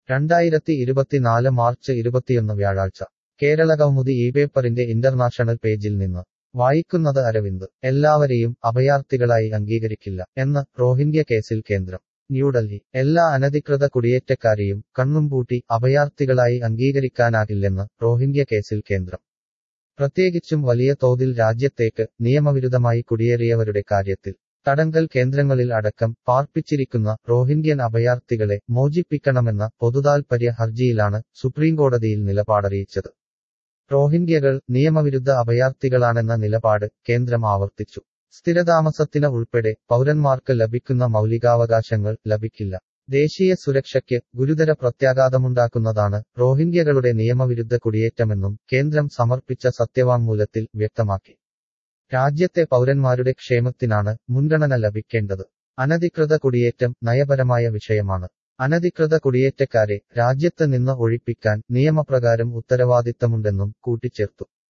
രണ്ടായിരത്തി ഇരുപത്തിനാല് മാർച്ച് ഇരുപത്തിയൊന്ന് വ്യാഴാഴ്ച കേരള കൗമുദി ഈ പേപ്പറിന്റെ ഇന്റർനാഷണൽ പേജിൽ നിന്ന് വായിക്കുന്നത് അരവിന്ദ് എല്ലാവരെയും അഭയാർത്ഥികളായി അംഗീകരിക്കില്ല എന്ന് റോഹിംഗ്യ കേസിൽ കേന്ദ്രം ന്യൂഡൽഹി എല്ലാ അനധികൃത കുടിയേറ്റക്കാരെയും കണ്ണുംപൂട്ടി അഭയാർത്ഥികളായി അംഗീകരിക്കാനാകില്ലെന്ന് റോഹിംഗ്യ കേസിൽ കേന്ദ്രം പ്രത്യേകിച്ചും വലിയ തോതിൽ രാജ്യത്തേക്ക് നിയമവിരുദ്ധമായി കുടിയേറിയവരുടെ കാര്യത്തിൽ തടങ്കൽ കേന്ദ്രങ്ങളിൽ അടക്കം പാർപ്പിച്ചിരിക്കുന്ന റോഹിംഗ്യൻ അഭയാർത്ഥികളെ മോചിപ്പിക്കണമെന്ന പൊതുതാൽപര്യ ഹർജിയിലാണ് സുപ്രീംകോടതിയിൽ നിലപാടറിയിച്ചത് റോഹിംഗ്യകൾ നിയമവിരുദ്ധ അഭയാർത്ഥികളാണെന്ന നിലപാട് കേന്ദ്രം ആവർത്തിച്ചു സ്ഥിരതാമസത്തിന് ഉൾപ്പെടെ പൗരന്മാർക്ക് ലഭിക്കുന്ന മൗലികാവകാശങ്ങൾ ലഭിക്കില്ല ദേശീയ സുരക്ഷയ്ക്ക് ഗുരുതര പ്രത്യാഘാതമുണ്ടാക്കുന്നതാണ് റോഹിംഗ്യകളുടെ നിയമവിരുദ്ധ കുടിയേറ്റമെന്നും കേന്ദ്രം സമർപ്പിച്ച സത്യവാങ്മൂലത്തിൽ വ്യക്തമാക്കി രാജ്യത്തെ പൗരന്മാരുടെ ക്ഷേമത്തിനാണ് മുൻഗണന ലഭിക്കേണ്ടത് അനധികൃത കുടിയേറ്റം നയപരമായ വിഷയമാണ് അനധികൃത കുടിയേറ്റക്കാരെ രാജ്യത്ത് നിന്ന് ഒഴിപ്പിക്കാൻ നിയമപ്രകാരം ഉത്തരവാദിത്തമുണ്ടെന്നും കൂട്ടിച്ചേർത്തു